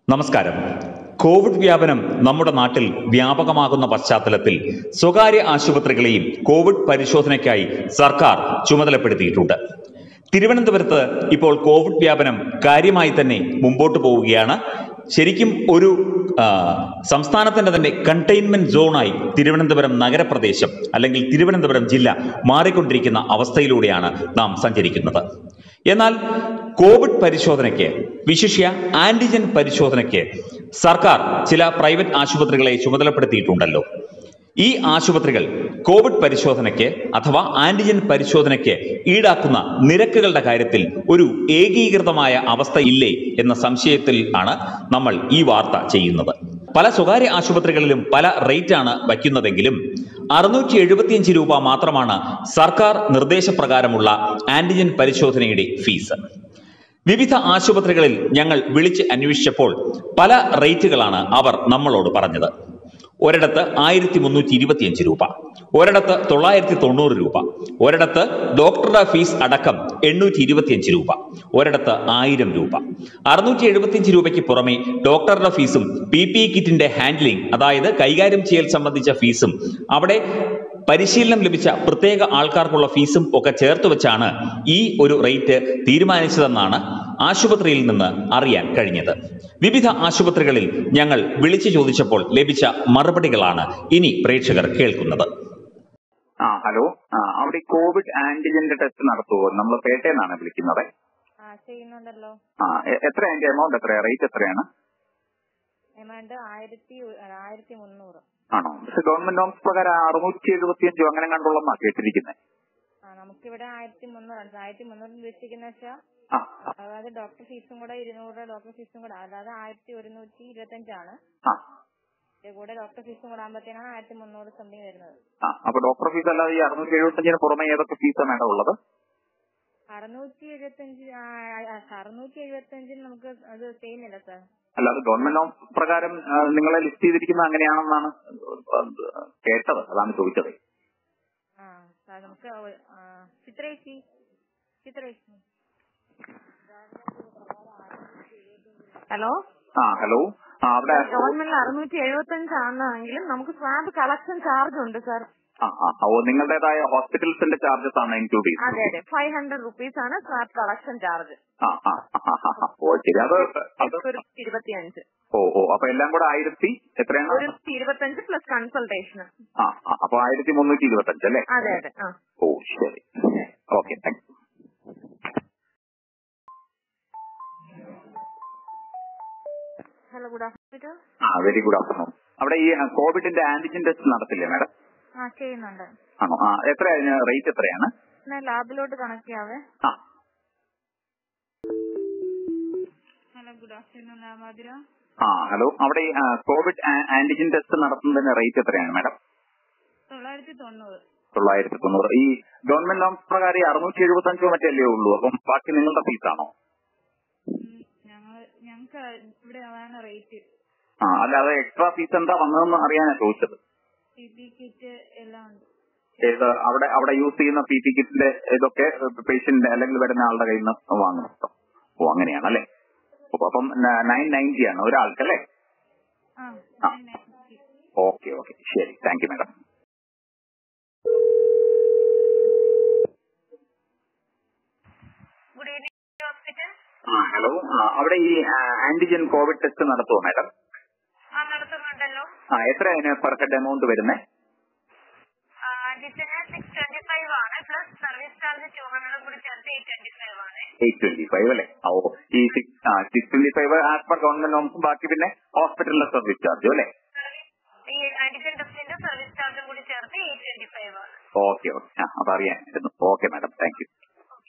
നമസ്കാരം കോവിഡ് വ്യാപനം നമ്മുടെ നാട്ടിൽ വ്യാപകമാകുന്ന പശ്ചാത്തലത്തിൽ സ്വകാര്യ ആശുപത്രികളെയും കോവിഡ് പരിശോധനയ്ക്കായി സർക്കാർ ചുമതലപ്പെടുത്തിയിട്ടുണ്ട് തിരുവനന്തപുരത്ത് ഇപ്പോൾ കോവിഡ് വ്യാപനം കാര്യമായി തന്നെ മുമ്പോട്ട് പോവുകയാണ് ശരിക്കും ഒരു ആ, സംസ്ഥാനത്തിന്റെ തന്നെ കണ്ടെയ്ൻമെന്റ് സോണായി തിരുവനന്തപുരം നഗരപ്രദേശം അല്ലെങ്കിൽ തിരുവനന്തപുരം ജില്ല മാറിക്കൊണ്ടിരിക്കുന്ന അവസ്ഥയിലൂടെയാണ് നാം സഞ്ചരിക്കുന്നത് എന്നാൽ കോവിഡ് പരിശോധനയ്ക്ക് വിശിഷ്യ ആന്റിജൻ പരിശോധനയ്ക്ക് സർക്കാർ ചില പ്രൈവറ്റ് ആശുപത്രികളെ ചുമതലപ്പെടുത്തിയിട്ടുണ്ടല്ലോ ഈ ആശുപത്രികൾ കോവിഡ് പരിശോധനയ്ക്ക് അഥവാ ആന്റിജൻ പരിശോധനയ്ക്ക് ഈടാക്കുന്ന നിരക്കുകളുടെ കാര്യത്തിൽ ഒരു ഏകീകൃതമായ അവസ്ഥയില്ലേ എന്ന സംശയത്തിൽ ആണ് നമ്മൾ ഈ വാർത്ത ചെയ്യുന്നത് പല സ്വകാര്യ ആശുപത്രികളിലും പല റേറ്റാണ് വയ്ക്കുന്നതെങ്കിലും അറുന്നൂറ്റി എഴുപത്തിയഞ്ച് രൂപ മാത്രമാണ് സർക്കാർ നിർദ്ദേശപ്രകാരമുള്ള ആന്റിജൻ പരിശോധനയുടെ ഫീസ് വിവിധ ആശുപത്രികളിൽ ഞങ്ങൾ വിളിച്ച് അന്വേഷിച്ചപ്പോൾ പല റേറ്റുകളാണ് അവർ നമ്മളോട് പറഞ്ഞത് ഒരിടത്ത് ആയിരത്തി മുന്നൂറ്റി ഇരുപത്തിയഞ്ച് രൂപ ഒരിടത്ത് തൊള്ളായിരത്തി തൊണ്ണൂറ് രൂപ ഒരിടത്ത് ഡോക്ടറുടെ ഫീസ് അടക്കം എണ്ണൂറ്റി ഇരുപത്തിയഞ്ച് രൂപ ഒരിടത്ത് ആയിരം രൂപ അറുന്നൂറ്റി എഴുപത്തിയഞ്ച് രൂപയ്ക്ക് പുറമെ ഡോക്ടറുടെ ഫീസും പി പി കിറ്റിന്റെ ഹാൻഡ്ലിംഗ് അതായത് കൈകാര്യം ചെയ്യൽ സംബന്ധിച്ച ഫീസും അവിടെ പരിശീലനം ലഭിച്ച പ്രത്യേക ആൾക്കാർക്കുള്ള ഫീസും ഒക്കെ ചേർത്ത് വെച്ചാണ് ഈ ഒരു റേറ്റ് തീരുമാനിച്ചതെന്നാണ് ആശുപത്രിയിൽ നിന്ന് അറിയാൻ കഴിഞ്ഞത് വിവിധ ആശുപത്രികളിൽ ഞങ്ങൾ വിളിച്ചു ചോദിച്ചപ്പോൾ ലഭിച്ച മറുപടികളാണ് ഇനി പ്രേക്ഷകർ കേൾക്കുന്നത് ആ ഹലോ ആ അവിടെ ഈ കോവിഡ് ആന്റിജന്റെ ടെസ്റ്റ് നടത്തുമോ നമ്മൾ പേട്ടയെന്നാണ് വിളിക്കുന്നത് ആ ചെയ്യുന്നുണ്ടല്ലോ ആ എ- എത്ര അതിന്റെ എമൗണ്ട് എത്രയാ റേറ്റ് എത്രയാണ് എമൗണ്ട് ആയിരത്തി ഒ- അല്ല, ആയിരത്തി മുന്നൂറ് ആണോ പക്ഷെ ഗവൺമെന്റ് നോംസ് പ്രകാരം അറുന്നൂറ്റി എഴുപത്തിയഞ്ചോ അങ്ങനെ കണ്ടുള്ളന്നാ കേട്ടിരിക്കുന്നത് ആ നമുക്കിവിടെ ആയിരത്തി മുന്നൂറാണ് ആയിരത്തി മുന്നൂറ് ഉദ്ദേശിക്കുന്ന വെച്ചാൽ ആ അതായത് ഡോക്ടർ ഫീസും കൂടെ ഇരുന്നൂറ് ഡോക്ടർ ഫീസും കൂടെ അതായത് ആയിരത്തി ഒരുന്നൂറ്റി ഇരുപത്തഞ്ചാണ് ആ ഇതിന്റെ കൂടെ ഡോക്ടർ ഫീസും കൂടെ ആകുമ്പോഴത്തേനാണ് ആയിരത്തി മുന്നൂറ് സംതിങ് വരുന്നത് ആ അപ്പൊ ഡോക്ടർ ഫീസ് അല്ലാതെ ഈ അറുന്നൂറ്റി എഴുപത്തിയഞ്ചിന് പുറമെ ഏതൊക്കെ ഫീസാണ് മേഡം ഉള്ളത് അറുന്നൂറ്റി എഴുപത്തഞ്ച് ആ, ആ, അറുന്നൂറ്റി എഴുപത്തഞ്ചിന് നമുക്ക് അത് ചെയ്യുന്നില്ല സാർ അല്ലാതെ ഗവൺമെന്റ് നോംസ് പ്രകാരം ആ, നിങ്ങളെ ലിസ്റ്റ് ചെയ്തിരിക്കുന്നത് അങ്ങനെയാണെന്നാണ് കേട്ടത് അതാണ് ചോദിച്ചത് ആ സാർ നമുക്ക് ഒ- ആ, ചിത്രേച്ചി ചിത്രേച്ചി ഹലോ ആ ഹലോ ആ അവിടെ ഗവൺമെന്റ് അറുന്നൂറ്റി എഴുപത്തി അഞ്ചാണെങ്കിലും നമുക്ക് സ്വാബ് കളക്ഷൻ ചാർജ് ഉണ്ട് സാർ ആ ആ ഓ നിങ്ങളുടേതായ ഹോസ്പിറ്റൽസിന്റെ ചാർജസ് ആണ് ഇൻക്ലൂഡ് ചെയ്യുന്നത് അതെ അതെ ഫൈവ് ഹൺഡ്രഡ് റുപ്പീസ് ആണ് സ്വാബ് കളക്ഷൻ ചാർജ് ആ ആ ആ, ആ, ആ. ഓ ശരി അത് അത് ഒരു ഇരുപത്തിയഞ്ച് ഓ ഓ അപ്പൊ എല്ലാം കൂടെ ആയിരത്തി എത്രയാണ് ഒരു ഇരുപത്തഞ്ച് പ്ലസ് കൺസൾട്ടേഷൻ ആ ആ, അപ്പൊ ആയിരത്തി മുന്നൂറ്റി ഇരുപത്തി അഞ്ച് അല്ലേ അതെ അതെ ആ ഓ ശരി okay thank hello good afternoon ആ വെരി ഗുഡ് ആഫ്റ്റർനൂൺ അവിടെ ഈ കോവിഡിന്റെ ആന്റിജൻ ടെസ്റ്റ് നടത്തില്ലേ മാഡം ആ ചെയ്യുന്നുണ്ട് ആണോ ആ എത്രയാണ് റേറ്റ് എത്രയാണ് ഞാൻ ലാബിലോട്ട് കണക്ട് ചെയ്യാവേ ആ ഹലോ ഗുഡ് ആഫ്റ്റർനൂൺ മാതിര ആ ഹലോ അവിടെ ഈ കോവിഡ് ആന്റിജൻ ടെസ്റ്റ് നടത്തുന്നതിന് റേറ്റ് എത്രയാണ് മാഡം തൊള്ളായിരത്തി തൊണ്ണൂറ് തൊള്ളായിരത്തി തൊണ്ണൂറ് ഈ ഗവൺമെന്റ് നോംസ് പ്രകാരം ഈ അറുന്നൂറ്റി എഴുപത്തി അഞ്ചോ മറ്റല്ലേ ഉള്ളൂ അപ്പം ബാക്കി നിങ്ങളുടെ ഫീസാണോ ഞങ്ങൾ ഞങ്ങൾക്ക് ഇവിടെ അതാണ് റേറ്റ് ആ അല്ലാതെ എക്സ്ട്രാ ഫീസ് എന്താ വന്നതെന്ന് അറിയാനാ ചോദിച്ചത് പി പി കിറ്റ് എല്ലാം ഉണ്ട് ഏത് അവിടെ അവിടെ യൂസ് ചെയ്യുന്ന പി പി കിറ്റിന്റെ ഇതൊക്കെ പേഷ്യന്റ് അല്ലെങ്കിൽ വരുന്ന ആളുടെ കയ്യിൽ നിന്ന് വാങ്ങണം കേട്ടോ ഓ അങ്ങനെയാണല്ലേ ഓ, അപ്പം നയൻ നയൻറ്റി ആണ് ഒരാൾക്കല്ലേ ആ ആ. ഓക്കെ ഓക്കെ ശരി thank you madam good evening hospital ആ ഹലോ ആ, അവിടെ ഈ ആന്റിജൻ കോവിഡ് ടെസ്റ്റ് നടത്തുമോ മാഡം ആ നടത്തുന്നുണ്ടല്ലോ ആ എത്ര അതിന് പെർ ഹെഡ് എമൗണ്ട് വരുന്നത് ഡിസൈന് സിക്സ് ട്വന്റി ഫൈവ് ആണ് plus service charge two hundred കൂടി ചേർത്ത് എയ്റ്റ് ട്വന്റി ഫൈവ് ആണ് എയ്റ്റ് ട്വന്റി ഫൈവ് അല്ലേ ആ, ഓ ഈ സിക്സ് ആ six twenty five as per government നോംസും ബാക്കി പിന്നെ ഹോസ്പിറ്റലിലെ സർവീസ് ചാർജും അല്ലേ ഈ ആന്റിജൻ ടെസ്റ്റിന്റെ സർവീസ് ചാർജും കൂടി ചേർത്ത് എയ്റ്റ് ട്വന്റി ഫൈവ് ആണ് ഓക്കെ ഓക്കെ ആ അതറിയാനായിരുന്നു ഓക്കെ മാഡം താങ്ക് യു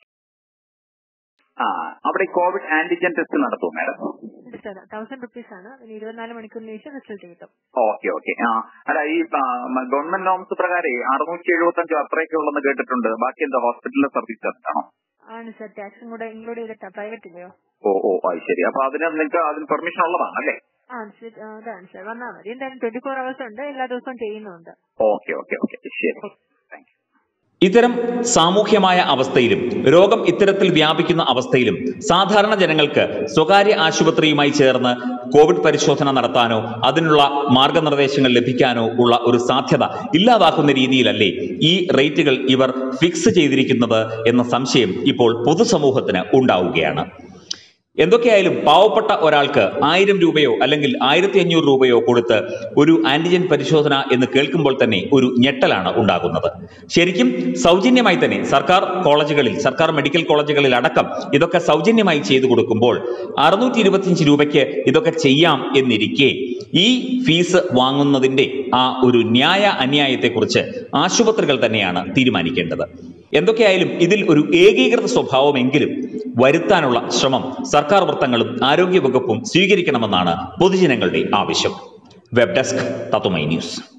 ആ അവിടെ ഈ കോവിഡ് ആന്റിജൻ ടെസ്റ്റ് നടത്തുമോ മാഡം ഉണ്ട് സാർ തൗസൻഡ് റുപ്പീസ് ആണ് അതിന് ഇരുപത്തിനാല് മണിക്കൂറിന് ശേഷം റിസൾട്ട് കിട്ടും ഓക്കെ ഓക്കെ ആ അല്ല ഈ ഗവൺമെന്റ് നോംസ് പ്രകാരം അറുന്നൂറ്റി എഴുപത്തി അഞ്ചോ അത്രയൊക്കെ ഉള്ളെന്ന് കേട്ടിട്ടുണ്ട് ബാക്കി എന്താ ഹോസ്പിറ്റലിലെ സർവീസ് ചാർജ് ആണോ ആണ് സാർ ടാക്സും കൂടെ ഇൻക്ലൂഡ് ചെയ്തിട്ടാ പ്രൈവറ്റ് ഇല്ലയോ ഓ ഓ അത് ശരി അപ്പൊ അതിന് നിങ്ങൾക്ക് അതിന് പെർമിഷൻ ഉള്ളതാണ് അല്ലേ ആ ശരി, ആ, അതാണ് സാർ വന്നാൽ മതി എന്തായാലും ട്വന്റി ഫോർ അവേഴ്സ് ഉണ്ട് എല്ലാ ദിവസവും ചെയ്യുന്നുണ്ട് ഓക്കെ ഓക്കെ ഓക്കെ ശരി താങ്ക് യു ഇത്തരം സാമൂഹ്യമായ അവസ്ഥയിലും രോഗം ഇത്തരത്തിൽ വ്യാപിക്കുന്ന അവസ്ഥയിലും സാധാരണ ജനങ്ങൾക്ക് സ്വകാര്യ ആശുപത്രിയുമായി ചേർന്ന് കോവിഡ് പരിശോധന നടത്താനോ അതിനുള്ള മാർഗനിർദ്ദേശങ്ങൾ ലഭിക്കാനോ ഉള്ള ഒരു സാധ്യത ഇല്ലാതാക്കുന്ന രീതിയിലല്ലേ ഈ റേറ്റുകൾ ഇവർ ഫിക്സ് ചെയ്തിരിക്കുന്നത് എന്ന സംശയം ഇപ്പോൾ പൊതുസമൂഹത്തിന് ഉണ്ടാവുകയാണ് എന്തൊക്കെയായാലും പാവപ്പെട്ട ഒരാൾക്ക് ആയിരം രൂപയോ അല്ലെങ്കിൽ ആയിരത്തി അഞ്ഞൂറ് രൂപയോ കൊടുത്ത് ഒരു ആന്റിജൻ പരിശോധന എന്ന് കേൾക്കുമ്പോൾ തന്നെ ഒരു ഞെട്ടലാണ് ഉണ്ടാകുന്നത് ശരിക്കും സൗജന്യമായി തന്നെ സർക്കാർ കോളേജുകളിൽ സർക്കാർ മെഡിക്കൽ കോളേജുകളിൽ അടക്കം ഇതൊക്കെ സൗജന്യമായി ചെയ്തു കൊടുക്കുമ്പോൾ അറുന്നൂറ്റി ഇരുപത്തിയഞ്ച് രൂപയ്ക്ക് ഇതൊക്കെ ചെയ്യാം എന്നിരിക്കെ ഈ ഫീസ് വാങ്ങുന്നതിന്റെ ആ ഒരു ന്യായ അന്യായത്തെക്കുറിച്ച് ആശുപത്രികൾ തന്നെയാണ് തീരുമാനിക്കേണ്ടത് എന്തൊക്കെയായാലും ഇതിൽ ഒരു ഏകീകൃത സ്വഭാവമെങ്കിലും വരുത്താനുള്ള ശ്രമം സർക്കാർ വൃത്തങ്ങളും ആരോഗ്യവകുപ്പും സ്വീകരിക്കണമെന്നാണ് പൊതുജനങ്ങളുടെ ആവശ്യം വെബ് ഡെസ്ക് തത്തുമൈ ന്യൂസ്